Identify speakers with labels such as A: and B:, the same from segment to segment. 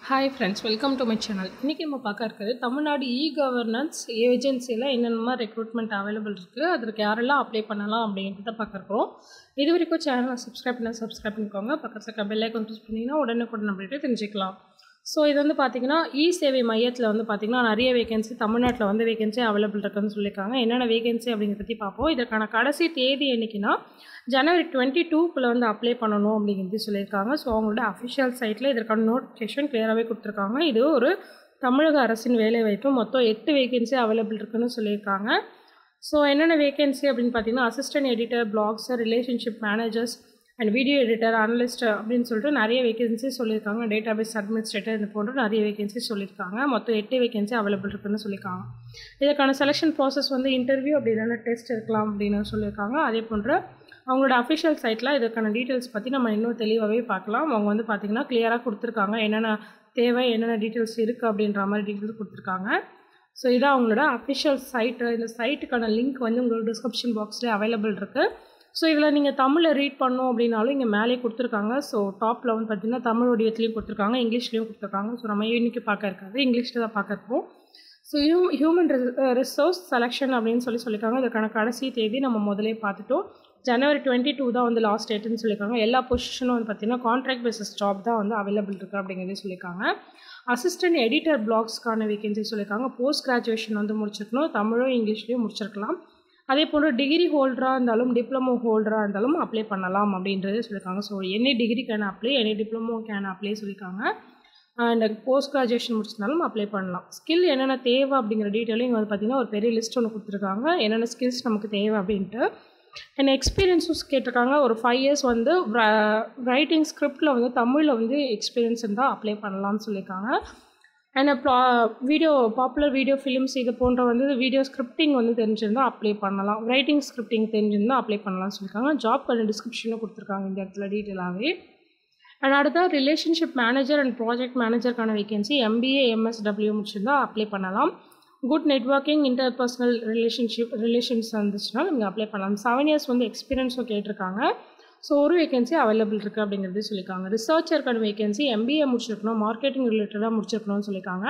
A: hi friends welcome to my channel இன்றைக்கி நம்ம பார்க்க இருக்கிறது தமிழ்நாடு இ கவர்னன்ஸ் ஏஜென்சியில் என்னென்ன ரெக்ரூட்மெண்ட் அவைலபிள் இருக்குது அதற்கு யாரெல்லாம் அப்ளை பண்ணலாம் அப்படின்றத பார்க்க இருக்கிறோம் இது வரைக்கும் சேனலை சப்ஸ்கிரைப் பண்ண சப்ஸ்கிரைப் பண்ணிக்கோங்க பக்கத்தில் இருக்க பெல் ஐக்கன் ப்ரெஸ் பண்ணிங்கன்னா உடனுக்குடன் அப்படின்ட்டு தெரிஞ்சுக்கலாம் ஸோ இது வந்து பார்த்திங்கன்னா இ சேவை மையத்தில் வந்து பார்த்திங்கன்னா நிறைய வேகன்சி தமிழ்நாட்டில் வந்து வேகன்சி அவைலபிள் இருக்குன்னு சொல்லியிருக்காங்க என்னென்ன வேகன்சி அப்படிங்கிறத பற்றி பார்ப்போம் இதற்கான கடைசி தேதி என்னைக்குன்னா ஜனவரி டுவெண்ட்டி டூக்குள்ளே வந்து அப்ளை பண்ணணும் அப்படிங்கிறது சொல்லியிருக்காங்க ஸோ அவங்களோட அஃபிஷியல் சைட்டில் இதற்கான நோட்டிஃபிகேஷன் கிளியராகவே கொடுத்துருக்காங்க இது ஒரு தமிழக அரசின் வேலைவாய்ப்பு மொத்தம் எட்டு வேகன்சி அவைலபிள் இருக்குன்னு சொல்லியிருக்காங்க ஸோ என்னென்ன வேகன்சி அப்படின்னு பார்த்தீங்கன்னா assistant editor blogger relationship managers and video editor analyst அப்படின்னு சொல்லிட்டு நிறைய வேகன்சி சொல்லியிருக்காங்க டேட்டாபேஸ் அட்மினிஸ்ட்ரேட்டர் இது போன்ற நிறைய வேகன்சி சொல்லியிருக்காங்க மொத்தம் எட்டு வேகன்சி அவைலபிள் இருக்குன்னு சொல்லியிருக்காங்க இதற்கான செலெக்ஷன் ப்ராசஸ் வந்து இன்டர்வியூ அப்படி இல்லைன்னா டெஸ்ட் இருக்கலாம் அப்படின்னு சொல்லியிருக்காங்க அதே போன்ற அவங்களோட அஃபிஷியல் சைட்டில் இதற்கான டீட்டெயில்ஸ் பற்றி நம்ம இன்னும் தெளிவாகவே பார்க்கலாம் அவங்க வந்து பார்த்திங்கன்னா கிளியராக கொடுத்துருக்காங்க என்னென்ன தேவை என்னென்ன டீட்டெயில்ஸ் இருக்குது அப்படின்ற மாதிரி டீட்டெயில்ஸ் கொடுத்துருக்காங்க ஸோ இதான் அவங்களோட அஃபிஷியல் சைட்டு இந்த சைட்டுக்கான லிங்க் வந்து உங்களோட டிஸ்கிரிப்ஷன் பாக்ஸில் அவைலபிள் இருக்குது ஸோ இதில் நீங்கள் தமிழில் ரீட் பண்ணோம் அப்படின்னாலும் இங்கே மேலே கொடுத்துருக்காங்க ஸோ டாப்பில் வந்து பார்த்திங்கன்னா தமிழ் வடிவத்துலேயும் கொடுத்துருக்காங்க இங்கிலீஷ்லேயும் கொடுத்துருக்காங்க ஸோ நம்ம இன்றைக்கி பார்க்க இருக்காது இங்கிலீஷில் தான் பார்க்க இருப்போம் so hu human resource selection அப்படின்னு சொல்லி சொல்லியிருக்காங்க இதுக்கான கடைசி தேதி நம்ம முதலே பார்த்துட்டோம் ஜனவரி டுவெண்ட்டி டூ தான் வந்து லாஸ்ட் டேட்டுன்னு சொல்லியிருக்காங்க எல்லா பொசிஷனும் வந்து பார்த்திங்கன்னா கான்ட்ராக்ட் பேசிஸ் ஜாப் தான் வந்து அவைலபிள் இருக்குது அப்படிங்கிறதே சொல்லியிருக்காங்க அசிஸ்டன்ட் எடிட்டர் பிளாக்ஸ்க்கான வேகன்சி சொல்லியிருக்காங்க போஸ்ட் கிராஜுவேஷன் வந்து முடிச்சிருக்கணும் தமிழும் இங்கிலீஷ்லேயும் முடிச்சிருக்கலாம் அதே போல் டிகிரி ஹோல்டராக இருந்தாலும் டிப்ளமோ ஹோல்டராக இருந்தாலும் அப்ளை பண்ணலாம் அப்படின்றது சொல்லியிருக்காங்க so any degree can apply any diploma can apply சொல்லியிருக்காங்க அண்ட் போஸ்ட் கிராஜுவேஷன் முடிச்சிருந்தாலும் அப்ளை பண்ணலாம் ஸ்கில் என்னென்ன தேவை அப்படிங்கிற டீட்டெயிலும் இங்கே வந்து பார்த்திங்கன்னா ஒரு பெரிய லிஸ்ட் ஒன்று கொடுத்துருக்காங்க என்னென்ன ஸ்கில்ஸ் நமக்கு தேவை அப்படின்ட்டு அண்ட் எக்ஸ்பீரியன்ஸும் கேட்டிருக்காங்க ஒரு ஃபைவ் இயர்ஸ் வந்து ரைட்டிங் ஸ்கிரிப்டில் வந்து தமிழில் வந்து எக்ஸ்பீரியன்ஸ் இருந்தால் அப்ளை பண்ணலாம்னு சொல்லியிருக்காங்க and blah video popular video films இது போன்ற வந்து வீடியோ ஸ்கிரிப்டிங் வந்து தெரிஞ்சிருந்தால் அப்ளை பண்ணலாம் ரைட்டிங் ஸ்கிரிப்டிங் தெரிஞ்சிருந்தால் அப்ளை பண்ணலாம்னு சொல்லியிருக்காங்க ஜாப்க்கான டிஸ்கிரிப்ஷனும் கொடுத்துருக்காங்க இந்த இடத்துல டீட்டெயிலாகவே அண்ட் அடுத்த ரிலேஷன்ஷிப் மேனேஜர் அண்ட் ப்ராஜெக்ட் மேனேஜருக்கான வேகன்சி எம்பிஏ எம்எஸ்டபிள்யூ முடிச்சிருந்தால் அப்ளை பண்ணலாம் good networking interpersonal relationship relations இருந்துச்சுன்னா நீங்கள் அப்ளை பண்ணலாம் செவன் இயர்ஸ் வந்து எக்ஸ்பீரியன்ஸும் கேட்டிருக்காங்க ஸோ ஒரு வேகன்சி அவைலபிள் இருக்குது அப்படிங்கிறது சொல்லியிருக்காங்க ரிசர்ச்சருக்கான வேகன்சி எம்பிஏ முடிச்சிருக்கணும் மார்க்கெட்டிங் ரிலேட்டடாக முடிச்சிருக்கணும்னு சொல்லியிருக்காங்க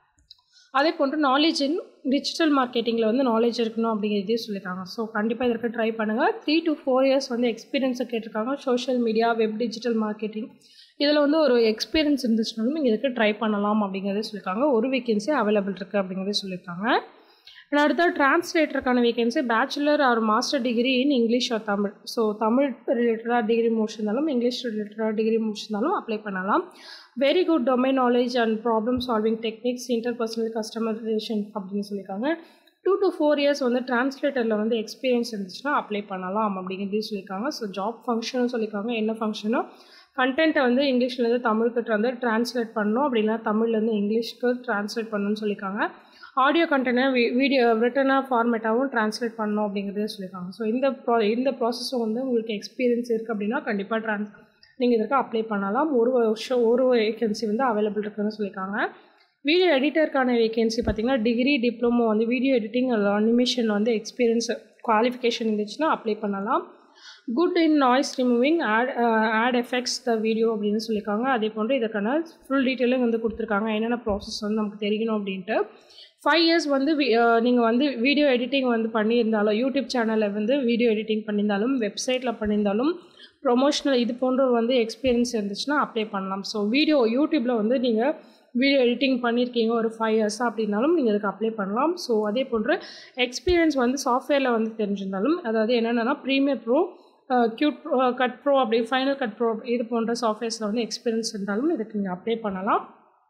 A: அதே போன்று நாலேஜ் இன் டிஜிட்டல் மார்க்கெட்டிங்கில் வந்து நாலேஜ் இருக்கணும் அப்படிங்கிறதே சொல்லியிருக்காங்க ஸோ கண்டிப்பாக இதற்கு ட்ரை பண்ணுங்கள் த்ரீ டு ஃபோர் இயர்ஸ் வந்து எக்ஸ்பீரியன்ஸை கேட்டிருக்காங்க social media web digital marketing இதில் வந்து ஒரு எக்ஸ்பீரியன்ஸ் இருந்துச்சுனாலும் நீங்கள் இதுக்கு ட்ரை பண்ணலாம் அப்படிங்கிறதே சொல்லியிருக்காங்க ஒரு வேகன்சி அவைலபிள் இருக்குது அப்படிங்கிறதே சொல்லியிருக்காங்க அண்ட் அடுத்த டிரான்ஸ்லேட்டருக்கான vacancy bachelor or master degree in English or Tamil so Tamil ரிலேட்டடாக டிகிரி முடிச்சிருந்தாலும் இங்கிலீஷ் ரிலேட்டடாக டிகிரி முடிச்சிருந்தாலும் அப்ளை பண்ணலாம் very good domain knowledge and problem solving techniques interpersonal customer relation அப்படின்னு சொல்லியிருக்காங்க டூ டு ஃபோர் இயர்ஸ் வந்து டிரான்ஸ்லேட்டரில் வந்து எக்ஸ்பீரியன்ஸ் இருந்துச்சுன்னா அப்ளை பண்ணலாம் அப்படிங்கிறதையும் சொல்லியிருக்காங்க ஸோ ஜாப் ஃபங்க்ஷனும் சொல்லியிருக்காங்க என்ன ஃபங்க்ஷனோ கண்டென்ட்டை வந்து இங்கிலீஷ்லேருந்து தமிழுக்கு வந்து ட்ரான்ஸ்லேட் பண்ணணும் அப்படின்னா தமிழ்லேருந்து இங்கிலீஷ்க்கு ட்ரான்ஸ்லேட் பண்ணணும்னு சொல்லியிருக்காங்க ஆடியோ கண்டென்ட்டை வீடியோ ரிட்டனாக ஃபார்மேட்டாகவும் ட்ரான்ஸ்லேட் பண்ணணும் அப்படிங்கிறதே சொல்லியிருக்காங்க ஸோ இந்த ப்ரா இந்த ப்ராசஸும் வந்து உங்களுக்கு எக்ஸ்பீரியன்ஸ் இருக்குது அப்படின்னா கண்டிப்பாக ட்ரான்ஸ் நீங்கள் இதற்கு அப்ளை பண்ணலாம் ஒரு வருஷம் ஒரு வேகன்சி வந்து அவைலபிள் இருக்குதுன்னு சொல்லியிருக்காங்க வீடியோ எடிட்டருக்கான வேகன்சி பார்த்திங்கன்னா டிகிரி டிப்ளமோ வந்து வீடியோ எடிட்டிங் அனிமேஷன் வந்து எக்ஸ்பீரியன்ஸ் குவாலிஃபிகேஷன் இருந்துச்சுன்னா அப்ளை பண்ணலாம் good in noise removing add add effects the video அப்படின்னு சொல்லியிருக்காங்க அதே போன்று இதற்கான ஃபுல் டீட்டெயிலும் வந்து கொடுத்துருக்காங்க என்னென்ன ப்ராசஸ் வந்து நமக்கு தெரியணும் அப்படின்ட்டு ஃபைவ் இயர்ஸ் வந்து நீங்கள் வந்து வீடியோ எடிட்டிங் வந்து பண்ணியிருந்தாலும் யூடியூப் சேனலில் வந்து வீடியோ எடிட்டிங் பண்ணியிருந்தாலும் வெப்சைட்டில் பண்ணியிருந்தாலும் ப்ரொமோஷனல் இது போன்ற வந்து எக்ஸ்பீரியன்ஸ் இருந்துச்சுன்னா அப்ளை பண்ணலாம் ஸோ வீடியோ யூடியூப்பில் வந்து நீங்கள் வீடியோ எடிட்டிங் பண்ணியிருக்கீங்க ஒரு ஃபைவ் இயர்ஸாக அப்படின்னாலும் நீங்கள் இதுக்கு அப்ளை பண்ணலாம் ஸோ அதே போன்று எக்ஸ்பீரியன்ஸ் வந்து சாஃப்ட்வேரில் வந்து தெரிஞ்சிருந்தாலும் அதாவது என்னென்னா premiere pro cute pro cut pro அப்படி ஃபைனல் கட் ப்ரோ இது போன்ற சாஃப்ட்வேர்ஸில் வந்து எக்ஸ்பீரியன்ஸ் இருந்தாலும் இதுக்கு நீங்கள் அப்ளை பண்ணலாம்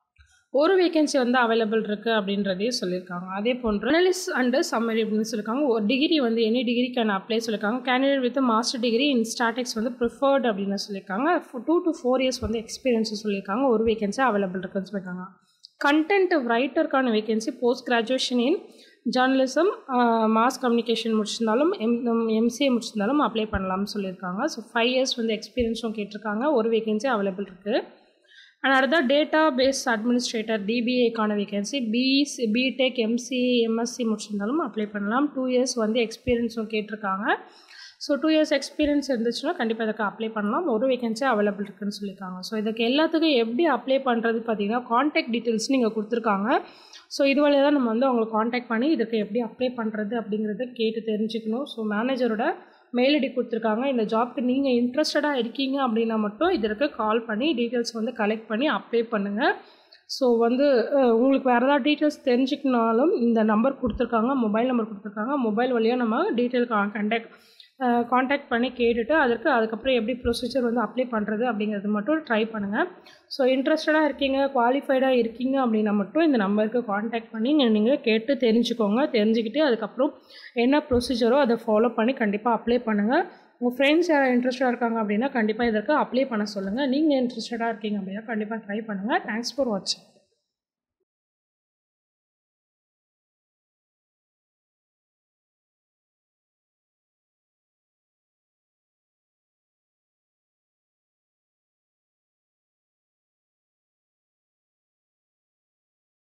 A: ஒரு வேகன்சி வந்து அவைலபிள் இருக்குது அப்படின்றதையும் சொல்லியிருக்காங்க அதே போன்று அனலிஸ் அண்டு சம்மரி அப்படின்னு சொல்லியிருக்காங்க ஒரு டிகிரி வந்து எனி டிகிரி கேன் அப்ளை சொல்லியிருக்காங்க candidate with master degree in statics வந்து ப்ரிஃபர்ட் அப்படின்னு சொல்லியிருக்காங்க டூ டு ஃபோர் இயர்ஸ் வந்து எக்ஸ்பீரியன்ஸ் சொல்லியிருக்காங்க ஒரு வேகன்சி அவைலபிள் இருக்குன்னு சொல்லியிருக்காங்க கண்டென்ட் ரைட்டருக்கான vacancy post graduation in journalism mass communication முடிச்சிருந்தாலும் எம் எம்சிஏ முடிச்சிருந்தாலும் அப்ளை பண்ணலாம்னு சொல்லியிருக்காங்க ஸோ ஃபைவ் இயர்ஸ் வந்து எக்ஸ்பீரியன்ஸும் கேட்டிருக்காங்க ஒரு வேகன்சி அவைலபிள் இருக்குது அண்ட் அடுத்த டேட்டா பேஸ் அட்மினிஸ்ட்ரேட்டர் டிபிஏக்கான vacancy BEC BTech MCA MSc முடிச்சிருந்தாலும் அப்ளை பண்ணலாம் டூ இயர்ஸ் வந்து எக்ஸ்பீரியன்ஸும் கேட்டிருக்காங்க ஸோ டூ இயர்ஸ் எக்ஸ்பீரியன்ஸ் இருந்துச்சுன்னா கண்டிப்பாக இதுக்கு அப்ளை பண்ணலாம் ஒரு வேகன்சி அவைலபிள் இருக்குன்னு சொல்லியிருக்காங்க ஸோ இதுக்கு எல்லாத்துக்கும் எப்படி அப்ளை பண்ணுறது பார்த்தீங்கன்னா காண்டாக்ட் டீட்டெயில்ஸ் நீங்கள் கொடுத்துருக்காங்க ஸோ இது வழியாக தான் நம்ம வந்து அவங்களை காண்டாக்ட் பண்ணி இதுக்கு எப்படி அப்ளை பண்ணுறது அப்படிங்கிறத கேட்டு தெரிஞ்சுக்கணும் ஸோ மேனேஜரோட மெயில் ஐடி கொடுத்துருக்காங்க இந்த ஜாப்க்கு நீங்கள் இன்ட்ரெஸ்டடாக இருக்கீங்க அப்படின்னா மட்டும் இதற்கு கால் பண்ணி டீட்டெயில்ஸ் வந்து கலெக்ட் பண்ணி அப்ளை பண்ணுங்கள் ஸோ வந்து அஹ், உங்களுக்கு வேறு ஏதாவது டீட்டெயில்ஸ் தெரிஞ்சுக்கனாலும் இந்த நம்பர் கொடுத்துருக்காங்க மொபைல் நம்பர் கொடுத்துருக்காங்க மொபைல் வழியாக நம்ம டீட்டெயில் கான்டாக்ட் காண்டாக்ட் பண்ணி கேட்டுட்டு அதற்கு அதுக்கப்புறம் எப்படி ப்ரொசீஜர் வந்து அப்ளை பண்ணுறது அப்படிங்கிறது மட்டும் ட்ரை பண்ணுங்கள் ஸோ இன்ட்ரெஸ்டடாக இருக்கீங்க குவாலிஃபைடாக இருக்கீங்க அப்படின்னா மட்டும் இந்த நம்பருக்கு காண்டாக்ட் பண்ணி நீங்கள் கேட்டு தெரிஞ்சுக்கோங்க தெரிஞ்சுக்கிட்டு அதுக்கப்புறம் என்ன ப்ரொசீஜரோ அதை ஃபாலோ பண்ணி கண்டிப்பாக அப்ளை பண்ணுங்கள் உங்கள் ஃப்ரெண்ட்ஸ் யாராவது இன்ட்ரெஸ்டாக இருக்காங்க அப்படின்னா கண்டிப்பாக இதற்கு அப்ளை பண்ண சொல்லுங்கள் நீங்கள் இன்ட்ரெஸ்டடாக இருக்கீங்க அப்படின்னா கண்டிப்பாக ட்ரை பண்ணுங்கள் தேங்க்ஸ் ஃபார் வாட்சிங்